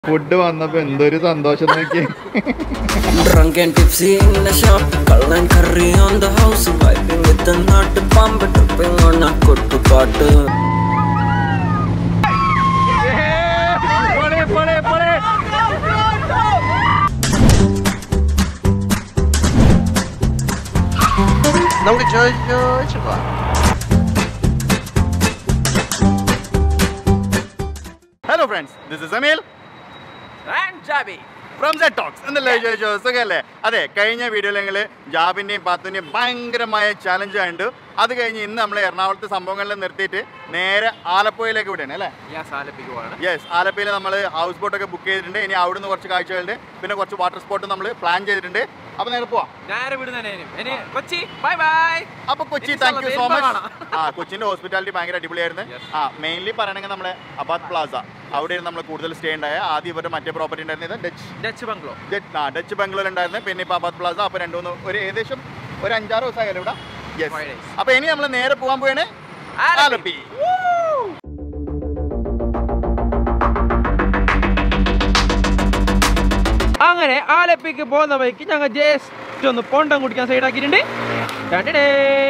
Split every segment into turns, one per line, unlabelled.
Food വന്നപ്പോ എന്തൊരു സന്തോഷം നോക്കി
Drunk and tipsy in the shop, Kal and curry on the house, vibing with the nut bomb, tripping on a good part.
നമുക്ക് ചോദിച്ചു ചോദിച്ചു പോവാം
hello friends this is Ameel from set talks എന്നല്ലേ ചോദിച്ചോ സുഖല്ലേ അതെ കഴിഞ്ഞ വീഡിയോയിൽ ഞങ്ങൾ ജാബിൻ്റെയും പാത്തുൻ്റെയും ഭയങ്കരമായ ചാലഞ്ച് കണ്ടു അത് കഴിഞ്ഞ് ഇന്ന് നമ്മൾ എറണാകുളത്തെ സംഭവങ്ങളിൽ നിർത്തിയിട്ട് നേരെ ആലപ്പുഴയിലേക്ക് വിടുകയാണ് അല്ലേ യെസ് ആലപ്പുഴയിൽ നമ്മൾ ഹൗസ് ബോട്ടൊക്കെ ബുക്ക് ചെയ്തിട്ടുണ്ട് ഇനി അവിടുന്ന് കുറച്ച് കാഴ്ചകളുണ്ട് പിന്നെ കുറച്ച് വാട്ടർ സ്പോട്ട് നമ്മൾ പ്ലാൻ ചെയ്തിട്ടുണ്ട് അപ്പോൾ നേരെ പോവാം
നേരെ വിടുന്നതിനും ഇനി കൊച്ചി ബൈ ബൈ
അപ്പൊ കൊച്ചി
ഇൻഷാ
താങ്ക് യു
അല്ലാ,
സോ
വരുമ്പോ
മച്ച് ആ കൊച്ചിന്റെ ഹോസ്പിറ്റാലിറ്റി ഭയങ്കര അടിപൊളിയായിരുന്നു ആ മെയിൻലി പറയണമെങ്കിൽ നമ്മുടെ അബാദ് പ്ലാസ അവിടെയാണ് നമ്മൾ കൂടുതൽ സ്റ്റേ ഉണ്ടായ ആദ്യം ഇവരുടെ മറ്റേ പ്രോപ്പർട്ടി ഉണ്ടായിരുന്നത് ഡച്ച്
ഡച്ച് ബംഗ്ലോ
ഡച്ച് ആ ഡച്ച് ബംഗ്ലൂർ ഉണ്ടായിരുന്നു പിന്നെ ഇപ്പൊ അബാദ് പ്ലാസ അപ്പൊ രണ്ടു മൂന്ന് ഒരു ഏകദേശം ഒരു അഞ്ചാറ് ദിവസമായാലും ഇവിടെ യെസ്
Five days.
അപ്പൊ ഇനി നമ്മൾ നേരെ പോകാൻ പോയാണ് ആലപ്പി
അങ്ങനെ ആലപ്പിക്ക് പോകുന്ന വഴിക്ക് ഞങ്ങൾ ജസ്റ്റ് ഒന്ന് പൊണ്ടം കുടിക്കാൻ സൈഡ് ആക്കിയിട്ടുണ്ട് രണ്ടേ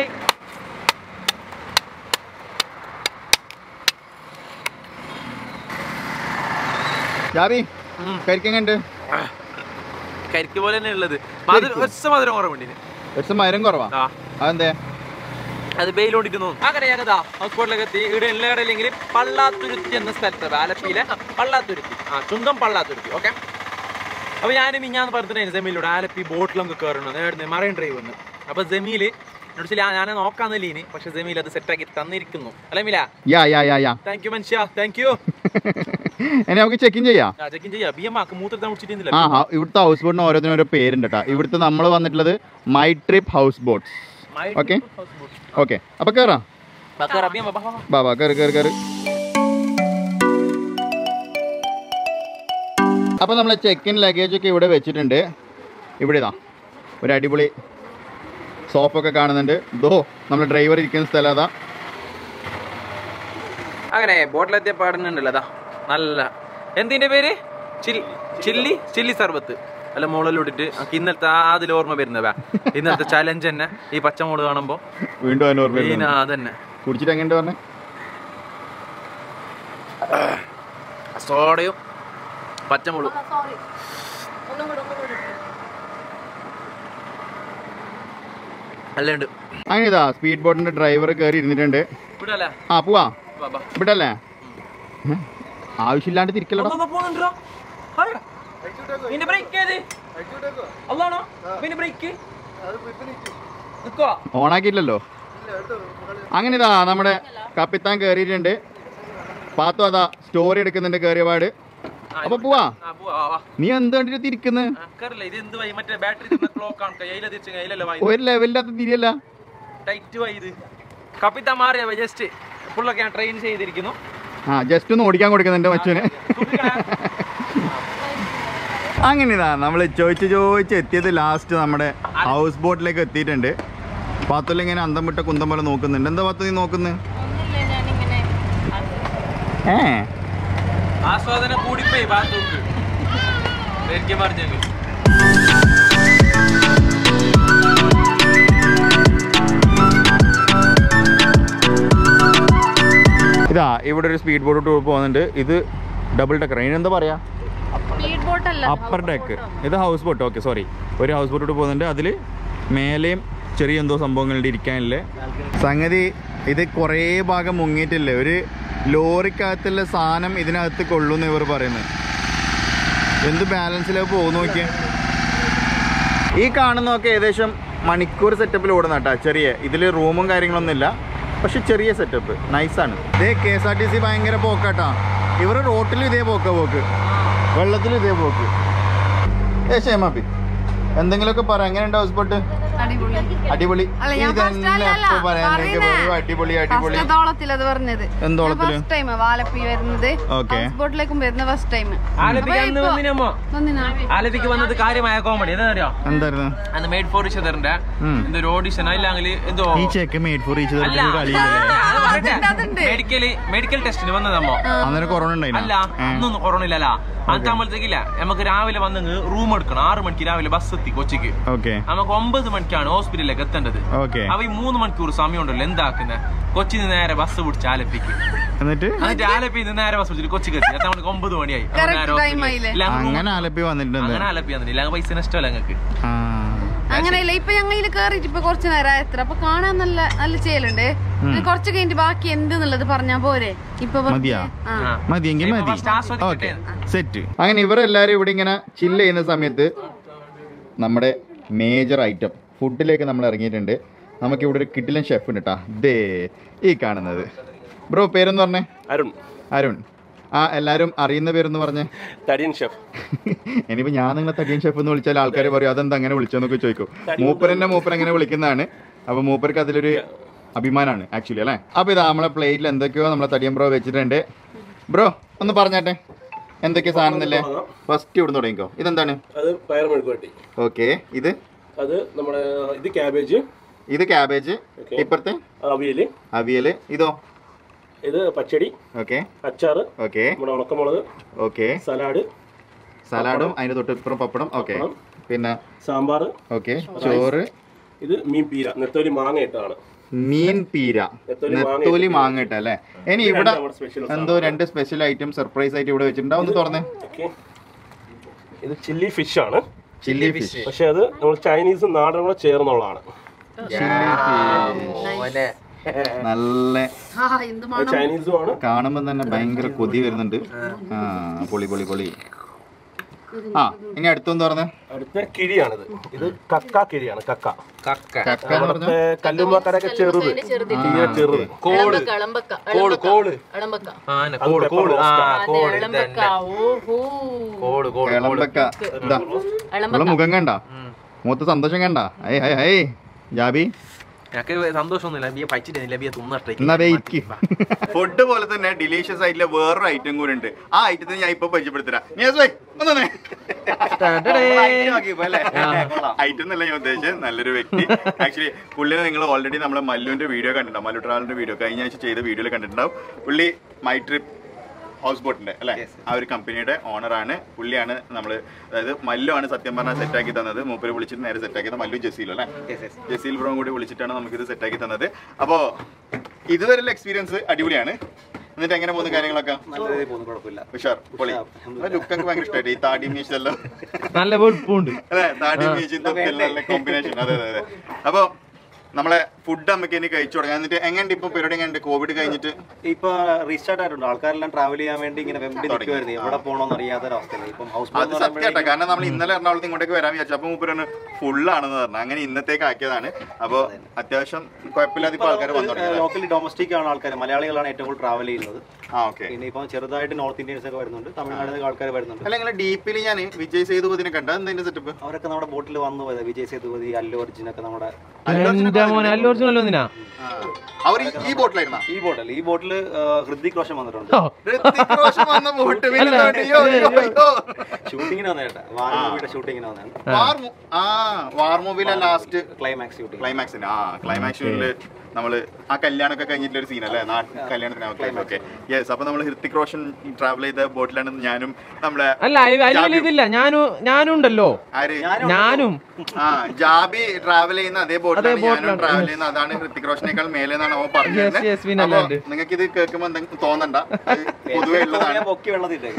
ജാബി കരിക്കുന്നുണ്ട്
കരിക്ക് പോലെ തന്നെ ഉള്ളത് മധുരം ഒച്ച മധുരം കുറവുണ്ട്
പക്ഷെ മരം കുറവാ
ആ
അതെന്തേ
അത് വെയിലോണ്ടിട്ട് തോന്നുന്നു അങ്ങനെ ഞങ്ങൾ ഹൗസ് ബോട്ടിലേക്ക് എത്തി ഇവിടെ എല്ലാ കടയിലെങ്കിൽ പള്ളാത്തുരുത്തി എന്ന സ്ഥലത്ത് ആലപ്പിയിലെ പള്ളാത്തുരുത്തി ആ ചുങ്കം പള്ളാത്തുരുത്തി ഓക്കെ അപ്പൊ ഞാൻ മിഞ്ഞാന്ന് പറഞ്ഞിട്ടുണ്ടായിരുന്നു ജമീലിലൂടെ ആലപ്പി ബോട്ടിലൊക്കെ കയറണം നേടുന്നത് മറൈൻ ഡ്രൈവ് വന്ന് അപ്പൊ ജമീല് എന്നോട് ചില ഞാൻ നോക്കാന്നില്ല ഇനി പക്ഷെ ജമീൽ അത് സെറ്റാക്കി തന്നിരിക്കുന്നു അല്ലേ മില
yeah yeah yeah yeah
thank you മനുഷ്യ താങ്ക് യു
ഇനി നമുക്ക് ചെക്കിൻ ചെയ്യാം
ചെക്കിൻ ചെയ്യാം ബി എം ആക്ക് മൂത്രത്തെ
ആ
മുടിച്ചിട്ടില്ല
ഹ- ഇവിടുത്തെ ഹൗസ് ബോട്ടിന് ഓരോന്നിനും ഓരോ പേരുണ്ട് കേട്ടോ ഇവിടുത്തെ നമ്മൾ വന്നിട്ടുള്ളത് my trip house boats okay okay അപ്പൊ കേറാം ബാബാ കയറി കയറി കയറി അപ്പോൾ നമ്മൾ ചെക്കിൻ ലഗേജ് ഒക്കെ ഇവിടെ വെച്ചിട്ടുണ്ട് ഇവിടെ ഇതാ ഒരു അടിപൊളി സോഫൊക്കെ കാണുന്നുണ്ട് ദോ നമ്മൾ ഡ്രൈവർ ഇരിക്കുന്ന സ്ഥലം അതാ
അങ്ങനെ ബോട്ടിലെത്തിയ പാടുന്നുണ്ടല്ലോ അതാ നല്ല എന്തിന്റെ പേര് ചില്ലി ചില്ലി ചില്ലി സർബത്ത് അല്ല മുകളിലിട്ടിട്ട് നമുക്ക് ഇന്നലത്തെ ആ അതിൽ ഓർമ്മ വരുന്നതാ ഇന്നലത്തെ ചലഞ്ച് തന്നെ ഈ പച്ചമുളക് കാണുമ്പോ
വീണ്ടും അതിന് ഓർമ്മ
മീൻ
വരുന്നു.
അതന്നെ
കുടിച്ചിട്ട് എങ്ങനെയുണ്ട് പറഞ്ഞേ
സോഡയും പച്ചമുളക് അല്ലുണ്ട്
അങ്ങനെ ഇതാ സ്പീഡ് ബോട്ടിന്റെ ഡ്രൈവർ കയറി ഇരുന്നിട്ടുണ്ട്
വിടല്ലേ
ആ പോവാ
വാ, വാ.
ഇവിടല്ലേ ഉം. ആവശ്യമില്ലാണ്ട് തിരിക്കലടാ
അള്ളാ, പോണുണ്ടോ? ഹായ്. നിന്റെ ബ്രേക്ക് ഏത് അല്ലാണോ പിന്നെ ബ്രേക്ക് നിക്കോ
ഓണാക്കിയില്ലല്ലോ അങ്ങനെ ഇതാ നമ്മുടെ കപ്പിത്താൻ കയറിയിട്ടുണ്ട് പാത്തു അതാ സ്റ്റോറി എടുക്കുന്നുണ്ട് കയറിയ പാട് അപ്പൊ പോവാ
ആ പോവാ വാ, വാ
നീ എന്ത് കണ്ടിട്ട് തിരിക്കുന്നത്
ആക്കറില്ല ഇത് എന്ത് വൈ മറ്റേ ബാറ്ററി ക്ലോക്ക് ആണ് കയ്യില തിരിച്ച് കയ്യിലല്ല വായി
ഒരു ലെവലില്ലാത്ത തിരിയല്ല
ടൈറ്റ് വൈ ഇത് കപ്പിത്താൻ മാറിയ ജസ്റ്റ് ഫുള്ളൊക്കെ ഞാൻ ട്രെയിൻ ചെയ്തിരിക്കുന്നു
ആ ജസ്റ്റ് ഒന്ന് ഓടിക്കാൻ കൊടുക്കുന്നുണ്ട് മച്ചുവിന് അങ്ങനെ ഇതാ നമ്മൾ ചോദിച്ച് ചോദിച്ച് എത്തിയത് ലാസ്റ്റ് നമ്മുടെ ഹൗസ് ബോട്ടിലേക്ക് എത്തിയിട്ടുണ്ട് പാത്തുള്ള ഇങ്ങനെ അന്തം വിട്ട കുന്തം പോലെ നോക്കുന്നുണ്ട് എന്താ പാത്തു നീ നോക്കുന്നത് ഏ
ആസ്വാദനം കൂടിപ്പോയി ബാത്റൂമിൽ ശരിക്കും പറഞ്ഞെങ്കിൽ
ഇതാ ഇവിടെ ഒരു സ്പീഡ് ബോട്ട് ടൂർ പോകുന്നുണ്ട് ഇത് ഡബിൾ ഡെക്കർ അതിനെന്താ പറയാ
സ്പീഡ് ബോട്ടല്ല
അപ്പർ ഡെക്ക് ഇത് ഹൗസ് ബോട്ട് ഓക്കെ സോറി ഒരു ഹൗസ് ബോട്ടോട്ട് പോകുന്നുണ്ട് അതിൽ മേലെയും ചെറിയ എന്തോ സംഭവങ്ങളുടെ ഇരിക്കാനില്ലേ സംഗതി ഇത് കുറേ ഭാഗം മുങ്ങിയിട്ടില്ലേ ഒരു ലോറിക്കകത്തുള്ള സാധനം ഇതിനകത്ത് കൊള്ളുമെന്ന് ഇവർ പറയുന്നത് എന്ത് ബാലൻസിലേക്ക് പോകുന്നു നോക്കിയേ ഈ കാണുന്നതൊക്കെ ഏകദേശം മണിക്കൂർ സെറ്റപ്പിൽ ഓടുന്ന കേട്ടോ ചെറിയ ഇതിൽ റൂമും കാര്യങ്ങളൊന്നും ഇല്ല പക്ഷെ ചെറിയ സെറ്റപ്പ് നൈസാണ് ഇതേ K S R T C ഭയങ്കര പോക്കാട്ടാ ഇവർ റോട്ടിലും ഇതേ പോക്ക പോക്ക് വെള്ളത്തിലും ഇതേ പോക്ക് ഏ ഷേമാപ്പി എന്തെങ്കിലുമൊക്കെ പറ എങ്ങനെയുണ്ട് ഹൗസ് ബോട്ട്
അടിപൊളി
അടിപൊളി
അല്ല ഞാൻ ഫസ്റ്റ്
ഇതന്നെ
അല്ലല്ല
ഇപ്പൊ പറയാൻ നിങ്ങൾക്ക് വെറും അടിപൊളി അടിപൊളി
ഫസ്റ്റത്തോളത്തിൽ അത് പറഞ്ഞത്
എന്തോളത്തില്?
ഫസ്റ്റ് ടൈം വാലപ്പി വരുന്നത്
Okay.
ഹൗസ് ബോട്ടിലേക്കും വരുന്ന ഫസ്റ്റ് ടൈം
ആലപ്പിക്ക് അന്ന് വന്നിനമ്മോ
വന്നിനാ
ആലപ്പിക്ക് വന്നത് കാര്യമായ കോമഡി എന്താ അറിയോ
എന്തായിരുന്നു
അന്ന് മെയ്ഡ് ഫോർ ഇഷറിന്റെ
ഉം.
എന്തോ ഒരു ഓഡിഷൻ ഇല്ലെങ്കിൽ എന്തോ
ഈ ചെക്ക് മെയ്ഡ് ഫോർ ഈച്ച്
അല്ല
കളിയില്ലല്ലേ
അതുണ്ട്, അതുണ്ട്.
മെഡിക്കൽ മെഡിക്കൽ ടെസ്റ്റിന് വന്നതമ്മോ
അന്നേരം കൊറോണ
അല്ല
ഉണ്ടായില്ല
അന്നൊന്നും കൊറോണ ഇല്ലല്ല അന്നാകുമ്പോഴത്തേക്കില്ല നമുക്ക് രാവിലെ വന്നെങ്കിൽ റൂം എടുക്കണം ആറ് മണിക്ക് രാവിലെ ബസ് എത്തി കൊച്ചിക്ക്
ഓക്കെ
നമുക്ക് ഒമ്പത് മണിക്കാണ് ഹോസ്പിറ്റലിലേക്ക് എത്തേണ്ടത്
ഓക്കെ
അപ്പൊ ഈ മൂന്ന് മണിക്കൂർ സമയം ഉണ്ടല്ലോ എന്താക്കുന്നത് കൊച്ചിന്ന് നേരെ ബസ് പിടിച്ച് ആലപ്പിക്ക്
എന്നിട്ട്
എന്നിട്ട് ആലപ്പിന്ന് നേരെ ബസ് പിടിച്ചിട്ട് കൊച്ചിക്ക് എത്തി എത്താൻ മണിക്ക് ഒമ്പത് മണിയായി അപ്പൊ
Correct
നേരെ
time
ഹോസ്പിറ്റലിൽ.
ആയില്ലേ?
ഇല്ല, അങ്ങ് room-
അങ്ങനെ ആലപ്പി വന്നിട്ടുണ്ട്
അങ്ങനെ ആലപ്പി വന്നില്ല അങ്ങ് പൈസ നഷ്ടമല്ല ഞങ്ങൾക്ക്
ആ
അങ്ങനെയല്ല ഇപ്പൊ ഞങ്ങൾ ഇതിൽ കേറിയിട്ട് ഇപ്പൊ കുറച്ച് നേരം എത്ര അപ്പൊ കാണാൻ നല്ല നല്ല ചെയ്യലുണ്ട് ഇനി കുറച്ച് കഴിഞ്ഞിട്ട് ബാക്കി എന്തെന്നുള്ളത് പറഞ്ഞാ പോരെ ഇപ്പൊ വെറുതെ-
മതിയാ?
ആ.
മതിയെങ്കിൽ
ഇപ്പൊ
മതി
first ആസ്വദിക്കട്ടെ.
ഓക്കെ സെറ്റ് അങ്ങനെ ഇവരെല്ലാരും ഇവിടെ ഇങ്ങനെ ചില്ല് ചെയ്യുന്ന സമയത്ത് നമ്മുടെ മേജർ ഐറ്റം ഫുഡിലേക്ക് നമ്മൾ ഇറങ്ങിയിട്ടുണ്ട് നമുക്ക് ഇവിടെ ഒരു കിട്ടിലൻ ഷെഫ് ഉണ്ട് കേട്ടാ ദേ ഈ കാണുന്നത് ബ്രോ പേരെന്ന് പറഞ്ഞേ
അരുൺ
അരുൺ ആ എല്ലാരും അറിയുന്ന പേരെന്ന് പറഞ്ഞേ
തടിയൻ ഷെഫ്
ഇനിയിപ്പോ ഞാൻ നിങ്ങളെ തടിയൻ ഷെഫ് എന്ന് വിളിച്ചാൽ ആൾക്കാർ പറയും അതെന്താ അങ്ങനെ വിളിച്ചോന്നൊക്കെ ചോദിക്കും മൂപ്പരന്നെ മൂപ്പർ അങ്ങനെ വിളിക്കുന്നതാണ് അപ്പൊ മൂപ്പർക്ക് അതിലൊരു അഭിമാനമാണ് ആക്ച്വലി അല്ലേ അപ്പൊ ഇതാ നമ്മളെ പ്ലേറ്റിൽ എന്തൊക്കെയോ നമ്മളെ തടിയൻ ബ്രോ വെച്ചിട്ടുണ്ട് ബ്രോ ഒന്ന് പറഞ്ഞാട്ടെ എന്തൊക്കെ സാധനം ഫസ്റ്റ് ഇവിടുന്ന് തുടങ്ങിക്കോ ഇതെന്താണ്
അത് പയർ മെഴുകുവട്ടി
ഓക്കെ ഇത്
അത് നമ്മുടെ ഇത് ക്യാബേജ്
ഇത് ക്യാബേജ്
Okay.
ഇപ്പുറത്തെ
അവിയല്
അവിയല് ഇതോ
ഇത് പച്ചടി
ഓക്കെ
അച്ചാറ്
ഓക്കെ
നമ്മുടെ ഉണക്കമുളക്
ഓക്കെ
സലാഡ്
സലാഡും അതിന്റെ തൊട്ടിപ്പുറം പപ്പടം ഓക്കെ
പപ്പടം.
പിന്നെ
സാമ്പാർ
ഓക്കെ ചോറ്
ഇത് മീൻ പീര നെത്തോലി മാങ്ങ ഇട്ടതാണ്
മീൻ പീര
നെത്തോലി മാങ്ങ
നെത്തോലി
ഇട്ട്
മാങ്ങ ഇട്ട അല്ലേ ഇനി
ഇത്
ഇവിടെ
രണ്ട് നമ്മുടെ special
എന്തോ രണ്ട് സ്പെഷ്യൽ ഐറ്റം സർപ്രൈസ് ആയിട്ട് ഇവിടെ വെച്ചിട്ടുണ്ട് ഒന്ന് തുറന്നേ
ഓക്കെ ഇത് ചില്ലി ഫിഷ് ആണ്
ചില്ലി ഫിഷ്
പക്ഷെ അത് നമ്മൾ ചൈനീസും നാടനും കൂടെ ചേർന്നുള്ളതാണ്
നല്ല
ആ, എന്ത്
അത്
മണം
ചൈനീസും ആണ്
കാണുമ്പോൾ തന്നെ ഭയങ്കര കൊതി വരുന്നുണ്ട് ആ പൊളി പൊളി പൊളി ആ ഇനി അടുത്തൊന്ന് തുറന്നേ
അടുത്ത കിഴിയാണിത് ഇത് കക്ക കിഴിയാണ് കക്ക
കക്ക
കക്ക എന്ന് പറഞ്ഞാൽ
നമ്മുടെ കല്ലുമ്പാക്കടയൊക്കെ ചെറുത് തീരെ ചെറുത്
കോള് കോള് കോള്
ഇളമ്പക്ക
ആ നെ, കോള് കോള് ആ കോള് ഇത്
ഇളമ്പക്ക
തന്നെ.
ഓഹോ
കോള് കോള് കോള്
ഇളമ്പക്ക ഇതാ നമ്മളെ മുഖം കണ്ട മൂത്ത സന്തോഷം കണ്ട ഐ ഹൈ ഹൈ ജാബി
ഞങ്ങൾക്ക് സന്തോഷമൊന്നുമില്ല ബിയ പച്ചിട്ടില്ല ബിയ തുന്നട്ടെ
എന്നാ വെയിറ്റ് ഫുഡ് പോലെ തന്നെ ഡിലീഷ്യസ് ആയിട്ടുള്ള വേറൊരു ഐറ്റം കൂടി ഉണ്ട് ആ ഐറ്റത്തിന് ഞാൻ ഇപ്പൊ പരിചയപ്പെടുത്തരാം ഐറ്റം എന്നല്ല ഞാൻ ഉദ്ദേശിച്ചത് നല്ലൊരു വ്യക്തി ആക്ച്വലി പുള്ളിനെ നിങ്ങൾ ഓൾറെഡി നമ്മളെ മല്ലുവിന്റെ വീഡിയോ കണ്ടിട്ടുണ്ടാവും മല്ലു ട്രാവലിന്റെ വീഡിയോ കഴിഞ്ഞ ആഴ്ച ചെയ്ത വീഡിയോയിൽ കണ്ടിട്ടുണ്ടാവും പുള്ളി മൈ ട്രിപ്പ് ഹൗസ് ബോട്ടിന്റെ അല്ലെ ആ ഒരു കമ്പനിയുടെ ഓണറാണ് പുള്ളിയാണ് നമ്മൾ അതായത് മല്ലു ആണ് സത്യം പറഞ്ഞാൽ സെറ്റാക്കി തന്നത് മൂപ്പര് വിളിച്ചിട്ട് നേരെ സെറ്റാക്കിയത് മല്ലു ജസീലും അല്ലെ ജസീൽ ബ്രോയും കൂടി വിളിച്ചിട്ടാണ് നമുക്കിത് സെറ്റാക്കി തന്നത് അപ്പോ ഇതുവരെയുള്ള എക്സ്പീരിയൻസ് അടിപൊളിയാണ് എന്നിട്ട് എങ്ങനെ പോകുന്ന കാര്യങ്ങളൊക്കെ ഉഷാർ പൊളി ലുക്കൊക്കെ ഭയങ്കര ഇഷ്ടമായിട്ട് ഈ താടി മീശെല്ലാം
നല്ല വെളുപ്പുണ്ട്
അതെ താടി മീശയും തൊക്കെല്ലാം കോമ്പിനേഷൻ അതെ അതെ അതെ അപ്പൊ നമ്മളെ ഫുഡ് നമുക്ക് ഇനി കഴിച്ചു തുടങ്ങാം എന്നിട്ട് എങ്ങനെയുണ്ട് ഇപ്പൊ പരിപാടി എങ്ങനെയുണ്ട് കോവിഡ് കഴിഞ്ഞിട്ട്
ഇപ്പൊ റീസ്റ്റാർട്ട് ആയിട്ടുണ്ട് ആൾക്കാരെല്ലാം ട്രാവൽ ചെയ്യാൻ വേണ്ടി ഇങ്ങനെ വെമ്പി നിൽക്കുമായിരുന്നു എവിടെ പോകണമെന്ന് അറിയാത്ത ഒരവസ്ഥയിൽ ഇപ്പം ഹൗസ്
അത് സത്യമായിട്ടാ കാരണം നമ്മൾ ഇന്നലെ എറണാകുളത്ത് ഇങ്ങോട്ടേക്ക് വരാൻ വിചാരിച്ചു അപ്പൊ മൂപ്പരാണ് ഫുള്ളാണെന്ന് പറഞ്ഞു അങ്ങനെ ഇന്നത്തേക്ക് ആക്കിയതാണ് അപ്പൊ അത്യാവശ്യം കുഴപ്പമില്ലാതെ ഇപ്പൊ ആൾക്കാർ വന്നു തുടങ്ങി
ലോക്കലി ഡൊമസ്റ്റിക് ആണ് ആൾക്കാർ മലയാളികളാണ് ഏറ്റവും കൂടുതൽ ട്രാവൽ ചെയ്യുന്നത്
ആ ഓക്കെ
പിന്നെ ഇപ്പം ചെറുതായിട്ട് നോർത്ത് ഇന്ത്യൻസ് ഒക്കെ വരുന്നുണ്ട് തമിഴ്നാട്ടിൽ നിന്ന് ആൾക്കാർ വരുന്നുണ്ട്
അല്ല നിങ്ങളെ ഡീപ്പിൽ ഞാൻ വിജയ് സേതുപതിനെ കണ്ട എന്താ സെറ്റപ്പ്
അവരൊക്കെ നമ്മുടെ ബോട്ടിൽ വന്നു പോയത് വിജയ് സേതുപതി അല്ലു അർജുൻ ഒക്കെ നമ്മുടെ
എന്റെ മോനെ അല്ലു അർജുൻ അല്ലോ എന്തിനാ
അവർ ഈ ബോട്ടിലായിരുന്ന
ഈ ബോട്ടിൽ ഈ ബോട്ടിൽ ഹൃതിക് റോഷൻ വന്നിട്ടുണ്ട്
ഋത്തിക് റോഷൻ വന്ന ബോട്ട് പിന്നെ അയ്യോ, അയ്യോ, അയ്യോ.
ഷൂട്ടിങ്ങിന് വന്നേട്ടാ വാരണയുടെ ഷൂട്ടിങ്ങിന് വന്നതാണ്
വാർ മൂ- ആ വാർ മൂവിയിലെ ലാസ്റ്റ്
ക്ലൈമാക്സ് ഷൂട്ടിങ്
ക്ലൈമാക്സിന് ആ ക്ലൈമാക്സില് നമ്മള് ആ കല്യാണമൊക്കെ കഴിഞ്ഞിട്ടുള്ള ഒരു സീൻ അല്ലേ നാട്ടിൽ കല്യാണത്തിന് ഓക്കെ യെസ് അപ്പൊ നമ്മൾ ഹൃത്തിക് റോഷൻ ട്രാവൽ ചെയ്ത ബോട്ടിലാണ് ഞാനും നമ്മളെ
അല്ല അതിൽ അതിൽ ഇതില്ല ഞാനും ഞാനും ഉണ്ടല്ലോ
ആര്
ഞാനും
ആ ജാബി ട്രാവൽ ചെയ്യുന്ന അതേ ബോട്ടിലാണ്
അതേ
ഞാനും
ബോട്ടിലാണ്.
ട്രാവൽ ചെയ്യുന്ന അതാണ് ഹൃത്തിക് റോഷനേക്കാൾ മേലെ എന്നാണ് അവൻ
Yes, yes, പിന്നെ അല്ലാണ്ട്.
നിങ്ങൾക്ക് ഇത് കേൾക്കുമ്പോൾ എന്തെങ്കിലും തോന്നണ്ട അത് പൊതുവെ ഉള്ളതാണ്
പൊക്കി വെള്ളത്തിട്ടേ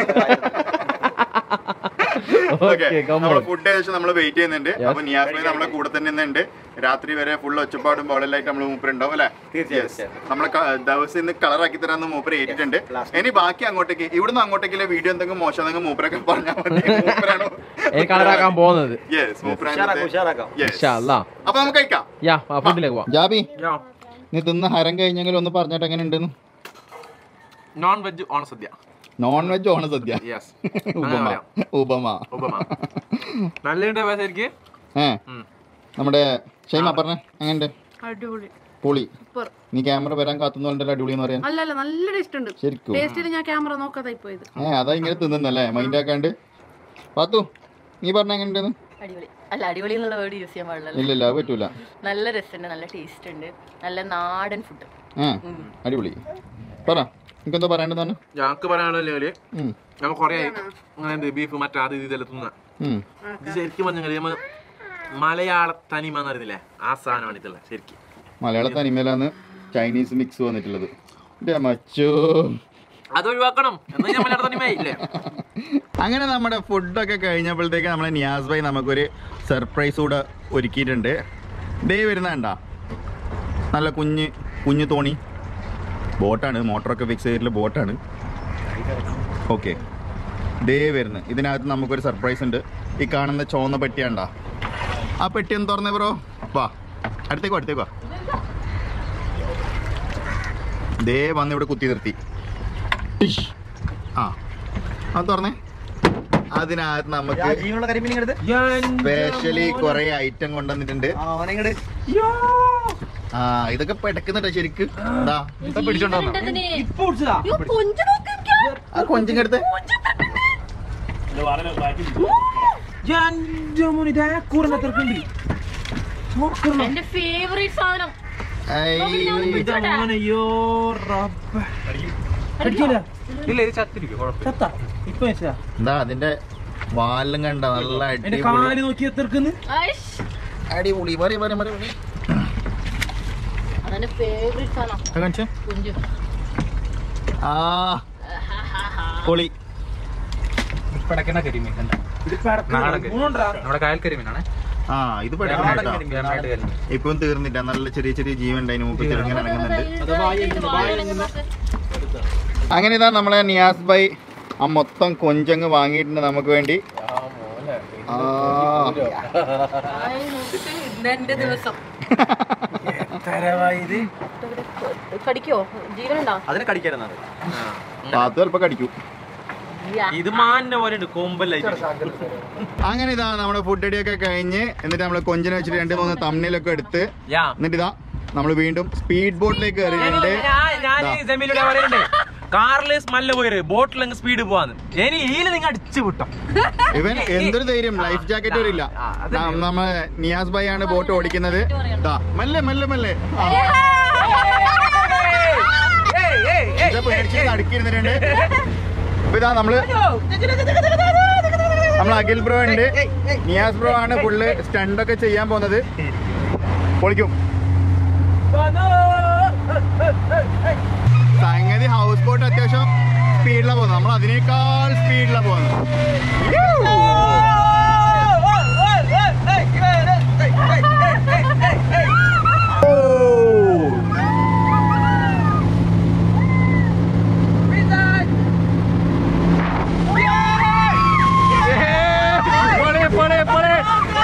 ഓക്കെ
ഓക്കെ
നമ്മള് ഫുഡ് ഏകദേശം നമ്മൾ വെയിറ്റ് ചെയ്യുന്നുണ്ട് അപ്പൊ നിയാസ്മി നമ്മളെ കൂടെ തന്നെ ഉണ്ട് രാത്രി വരെ ഫുൾ ഒച്ചപ്പാടും ബോളലായിട്ട് നമ്മൾ മൂപ്പരുണ്ടാവും അല്ലെ നമ്മളെ ക- ദിവസം ഇന്ന് കളറാക്കി തരാന്ന് മൂപ്പര് ഏറ്റിട്ടുണ്ട് ഇനി ബാക്കി അങ്ങോട്ടേക്ക് ഇവിടുന്ന് അങ്ങോട്ടേക്കുള്ള വീഡിയോ എന്തെങ്കിലും മോശം മൂപ്പരൊക്കെ പറഞ്ഞാൽ മതി മൂപ്പരാണോ
എനിക്ക് കളറാക്കാൻ പോകുന്നത്
യെസ്
ഉഷാറാക്കാം ഉഷാറാക്കാം
ഇൻഷാ അല്ലാ
അപ്പൊ നമുക്ക് കഴിക്കാം
യാ ആ ഫുഡിലേക്ക് പോവാം
ജാബി നീ തിന്ന് ഹരം കഴിഞ്ഞെങ്കിൽ ഒന്ന് പറഞ്ഞിട്ട് എങ്ങനെ ഉണ്ടെന്ന്
നോൺ വെജ് ഓണസദ്യ
നോൺ വെജ് ഓണ സദ്യ
യെസ്
ഉപമ ഉപമ
ഉപമ നല്ല ശരിക്ക്
ഏ നമ്മുടെ ഷൈമ പറഞ്ഞേ എങ്ങനെയുണ്ട്
അടിപൊളി
പൊളി
സൂപ്പർ
നീ ക്യാമറ വരാൻ കാത്തുന്നുണ്ടല്ലോ അടിപൊളി എന്ന് പറയാൻ
അല്ല അല്ല നല്ല ടേസ്റ്റ് ഉണ്ട്
ശരിക്കും
ടേസ്റ്റിൽ ഞാൻ ക്യാമറ നോക്കാതായി പോയത്
ഏ അതാ ഇങ്ങനെ തിന്നുന്നല്ലേ മൈൻഡ് ആക്കാണ്ട് പാത്തു നീ പറഞ്ഞ എങ്ങനെയുണ്ടെന്ന്
അടിപൊളി അല്ല അടിപൊളി എന്നുള്ള വേർഡ് യൂസ് ചെയ്യാൻ പാടില്ല
ഇല്ലില്ല അത് പറ്റൂല
നല്ല രസമുണ്ട് നല്ല ടേസ്റ്റ് ഉണ്ട് നല്ല നാടൻ ഫുഡ്
ആ അടിപൊളി പറ എനിക്കെന്തോ പറയേണ്ടതാണ്
ഞങ്ങൾക്ക് പറയാനുള്ളത്
ഉം,
ഞങ്ങൾ കുറേ അങ്ങനെ ബീഫ് മറ്റേ അത് ഇത് ഇതെല്ലാം തിന്ന
ഉം.
ഇത് ശരിക്കും പറഞ്ഞാൽ നമ്മൾ മലയാള തനിമ എന്ന് അറിയുന്നില്ലേ ആ സാധനമാണ് ഇതുള്ളത് ശരിക്കും
മലയാള തനിമയിലാണ് ചൈനീസ് മിക്സ് വന്നിട്ടുള്ളത് എൻ്റെ മച്ചോ
അത് ഒഴിവാക്കണം എന്നാൽ ഞാൻ മലയാള തനിമയില്ലേ
അങ്ങനെ നമ്മുടെ ഫുഡൊക്കെ കഴിഞ്ഞപ്പോഴത്തേക്ക് നമ്മളെ നിയാസ് ഭായി നമുക്കൊരു സർപ്രൈസ് കൂടെ ഒരുക്കിയിട്ടുണ്ട് ദേ വരുന്നണ്ട നല്ല കുഞ്ഞ് കുഞ്ഞു തോണി ബോട്ടാണ് മോട്ടറൊക്കെ ഫിക്സ് ചെയ്തിട്ടുള്ള ബോട്ടാണ് ഓക്കെ ദേ വരുന്നത് ഇതിനകത്ത് നമുക്കൊരു സർപ്രൈസ് ഉണ്ട് ഈ കാണുന്ന ചുവന്ന പെട്ടിയാണ്ടാ ആ പെട്ടി ഒന്ന് തുറന്നേ ബ്രോ വാ അടുത്തേക്ക് വാ, അടുത്തേക്ക് വാ ദേ വന്ന് ഇവിടെ കുത്തി നിർത്തി ടിഷ്. ആ അത് തുറന്നേ അതിനകത്ത് നമുക്ക്
ജീവനുള്ള കരിമീൻ എടുത്ത്
സ്പെഷ്യലി കുറെ ഐറ്റം കൊണ്ടുവന്നിട്ടുണ്ട്
അവനെങ്ങട്
ആ ഇതൊക്കെ പെടക്കുന്നുണ്ടോ ശരിക്ക് എന്താ ഇപ്പൊ പിടിച്ചോണ്ടോ ആ കൊഞ്ചിങ്ങടുത്ത്
എന്റെ ഫേവറേറ്റ് സാധനം
ഇല്ല ഇത് ചത്തിരിക്കും കുഴപ്പമില്ല
എന്താ അതിന്റെ വാലും കണ്ട നല്ല അടിപൊളി
നോക്കി എത്തിർക്കുന്നു
ഐഷ്.
അടിപൊളി മറി മറി മറി മറി
അതെന്റെ ഫേവറേറ്റ് സാധനം
അത് കാണിച്ചേ
കുഞ്ചു
ആ പൊളി
പടക്കണ കരിമീൻ കണ്ട നമ്മുടെ കായൽ കരിമീനാണ്
ആ ഇത് പെടക്കുന്നുണ്ടോ ഇപ്പം തീർന്നില്ല നല്ല ചെറിയ ചെറിയ ജീവൻ ഉണ്ടായിരുന്നു മൂപ്പത്തി ഇങ്ങനെ ഇറങ്ങുന്നുണ്ട് അങ്ങനെ ഇതാ നമ്മളെ നിയാസ് ഭായി ആ മൊത്തം കൊഞ്ചങ്ങ് വാങ്ങിയിട്ടുണ്ട് നമുക്ക് വേണ്ടി ആ
ഇന്നെന്റെ ദിവസം കടിക്കോ ജീവനുണ്ടോ
അതിനെ കടിക്കാനെന്നാണ്
അത് ചിലപ്പോ കടിക്കൂ
ഇത് മാനിന്റെ പോലെ ഉണ്ട് കൊമ്പല്ലായിട്ട്
അങ്ങനെ ഇതാ നമ്മുടെ ഫുഡ് അടിയൊക്കെ കഴിഞ്ഞ് എന്നിട്ട് നമ്മൾ കൊഞ്ചിനെ വെച്ചിട്ട് രണ്ട് മൂന്ന് തമ്മിലൊക്കെ എടുത്ത്
യാ
എന്നിട്ട് ഇതാ നമ്മൾ വീണ്ടും സ്പീഡ് ബോട്ടിലേക്ക് കയറിയിട്ടുണ്ട്
ഞാൻ ജമീലൂടെ പറയുന്നുണ്ട് കാറില് സ്മെല്ല് പോയത് ബോട്ടിൽ സ്പീഡ് പോവാന്ന് ഇനി ഈല് നിങ്ങൾ അടിച്ചു വിട്ടോ
ഇവൻ എന്തൊരു ധൈര്യം ലൈഫ് ജാക്കറ്റ് വരില്ല നമ്മളെ നിയാസ് ഭായി ആണ് ബോട്ട് ഓടിക്കുന്നത് ദാ, മെല്ലെ മെല്ലെ മെല്ലെ ആ. ഇതാ പേടിച്ച് നടുക്കിയിരുന്നിട്ടുണ്ട് അപ്പൊ ഇതാ നമ്മള് നമ്മൾ അഖിൽ ബ്രോ ഉണ്ട് നിയാസ് ബ്രോ ആണ് ഫുള്ള് സ്റ്റണ്ട് ഒക്കെ ചെയ്യാൻ പോകുന്നത് പൊളിക്കും സംഗതി ഹൗസ് ബോട്ട് അത്യാവശ്യം സ്പീഡിലാണ് പോകുന്നത് നമ്മൾ അതിനേക്കാൾ സ്പീഡിലാണ് പോകുന്നത് പൊളി, പൊളി, പൊളി.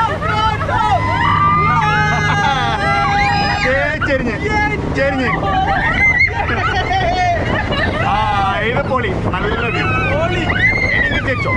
ഏ, ചെരിഞ്ഞ് ചെരിഞ്ഞ് ആ ഇത് പൊളി നല്ല വ്യൂ എനിക്ക് ചെച്ചോ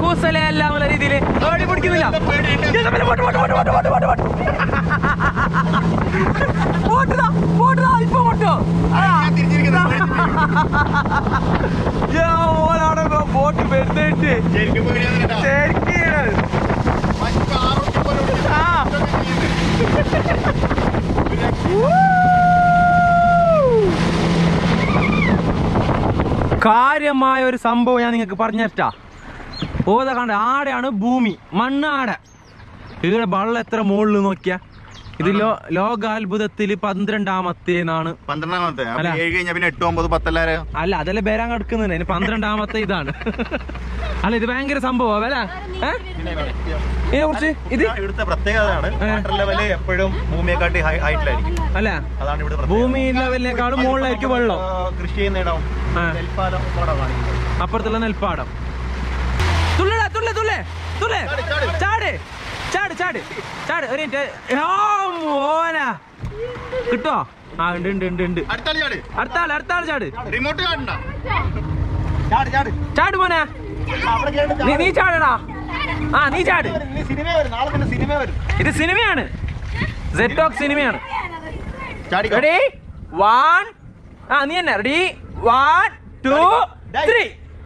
ഊസലയല്ല എന്നുള്ള രീതിയിൽ ഓടി പിടിക്കുന്നില്ല പോട്ടുതാ പോട്ടുതാ ഇപ്പൊ പൊട്ടോ ബോട്ട് വരുന്നുണ്ട് ശരിക്കും ആ കാര്യമായ ഒരു സംഭവം ഞാൻ നിങ്ങൾക്ക് പറഞ്ഞുതരാ ഓത കണ്ട ആടെയാണ് ഭൂമി മണ്ണ് ആടെ ഇവിടെ വെള്ളം എത്ര മുകളിൽ നോക്കിയാ ഇത് ലോ ലോകാത്ഭുതത്തിൽ പന്ത്രണ്ടാമത്തേന്നാണ്
പന്ത്രണ്ടാമത്തെ അപ്പൊ
അല്ല.
ഏഴ് കഴിഞ്ഞാ പിന്നെ എട്ട് ഒമ്പത് പത്തല്ലാരോ
അല്ല അതല്ലേ ബേരാൻ കിടക്കുന്നുണ്ട് ഇനി പന്ത്രണ്ടാമത്തെ ഇതാണ് അല്ല ഇത് ഭയങ്കര സംഭവം അല്ല ഇതിനെ കുറിച്ച് ഇത്
ഇവിടുത്തെ പ്രത്യേകതയാണ് വാട്ടർ ലെവല് എപ്പോഴും ഭൂമിയെക്കാട്ടി ഹൈറ്റിലായിരിക്കും
അല്ല
അതാണ് ഇവിടെ പ്രത്യേകത.
ഭൂമി ലെവലിനേക്കാളും മുകളിലായിരിക്കും വെള്ളം
ആ, കൃഷി ചെയ്യുന്നിടം
ആ.
നെൽപ്പാലം പാടം കാണിക്കുന്നത്
അപ്പുറത്തുള്ള നെൽപ്പാടം തുള്ളടാ തുള്ളേ തുള്ളേ തുള്ളേ ചാട് ചാട് ചാട് ചാട് ഒരു മിനിറ്റ് ആ, മോനാ കിട്ടോ ആ ഉണ്ട് ഉണ്ട് ഉണ്ട് ഉണ്ട്
അടുത്താളി ചാട്
അടുത്ത ആള് അടുത്ത ആള് ചാട്
റിമോട്ട് കാണണ്ട
ചാട് ചാട്
ചാട് മോനെ
അവിടെ കേട്ട്
നീ നീ ചാടടാ ആ നീ ചാട്
ഇനി സിനിമ വരും നാളെ പിന്നെ സിനിമ വരും
ഇത് സിനിമയാണ് സെറ്റോക്ക് സിനിമയാണ്
ചാടി
റെഡി വൺ ആ നീ തന്നെ റെഡി വൺ ടു ത്രീ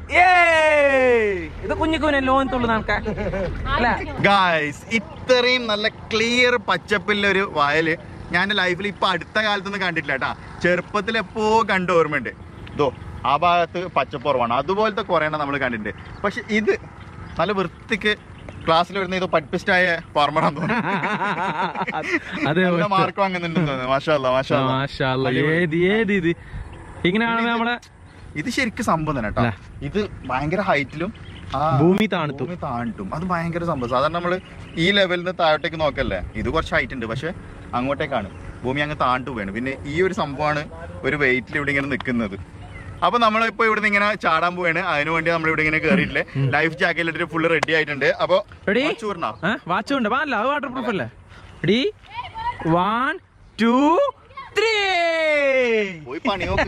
ഇത് കുഞ്ഞിക്കുനെ ലോൺ തുള്ളു നമുക്ക് അല്ലേ
ഗായ്സ് ഇത്രയും നല്ല ക്ലിയർ പച്ചപ്പിലുള്ള ഒരു വയല് ഞാൻ എൻ്റെ ലൈഫിൽ ഇപ്പൊ അടുത്ത കാലത്തൊന്നും കണ്ടിട്ടില്ല കേട്ടാ ചെറുപ്പത്തിൽ എപ്പോ കണ്ട ഓർമ്മയുണ്ട് ഇതോ ആ ഭാഗത്ത് പച്ചപ്പ് കുറവാണ് അതുപോലത്തെ കുറേ നമ്മൾ കണ്ടിട്ടുണ്ട് പക്ഷെ ഇത് നല്ല വൃത്തിക്ക് ക്ലാസ്സിൽ വരുന്ന ഇത് പഠിപ്പിസ്റ്റായ ഫാർമറാന്ന് തോന്നുന്നു
അതെ
നല്ല മാർക്ക് വാങ്ങുന്നുണ്ടെന്ന് തോന്നുന്നു മാഷാല്ല മാഷാല്ല
മാഷാല്ല ഏത് ഏത് ഇത് ഇങ്ങനെയാണ് നമ്മളെ
ഇത് ശരിക്കും സംഭവം തന്നെ കേട്ടോ
അല്ലേ?
ഇത് ഭയങ്കര ഹൈറ്റിലും
ഭൂമി താണുത്തു
ഭൂമി താഴ്ത്തും അത് ഭയങ്കര സംഭവം സാധാരണ നമ്മള് ഈ ലെവലിൽ നിന്ന് താഴോട്ടേക്ക് നോക്കല്ലേ ഇത് കുറച്ച് ഹൈറ്റ് ഉണ്ട് പക്ഷെ അങ്ങോട്ടേക്കാണ് ഭൂമി അങ്ങ് താണ്ടു പോവാണ് പിന്നെ ഈ ഒരു സംഭവമാണ് ഒരു വെയിറ്റിൽ ഇവിടെ ഇങ്ങനെ നിൽക്കുന്നത് അപ്പൊ നമ്മളിപ്പോ ഇവിടുന്ന് ഇങ്ങനെ ചാടാൻ പോവാണ് അതിനു വേണ്ടി നമ്മൾ ഇവിടെ ഇങ്ങനെ കയറിയിട്ടില്ലേ ലൈഫ് ജാക്കറ്റ് ഇട്ടിട്ട് ഫുള്ള് റെഡി ആയിട്ടുണ്ട് അപ്പൊ
Ready?
ചൂർണോ
വാച്ച് ഉണ്ട് പാടില്ല അത് വാട്ടർ പ്രൂഫ് അല്ലേ റെഡി വൺ ടു ത്രീ
പോയി പണി നോക്ക്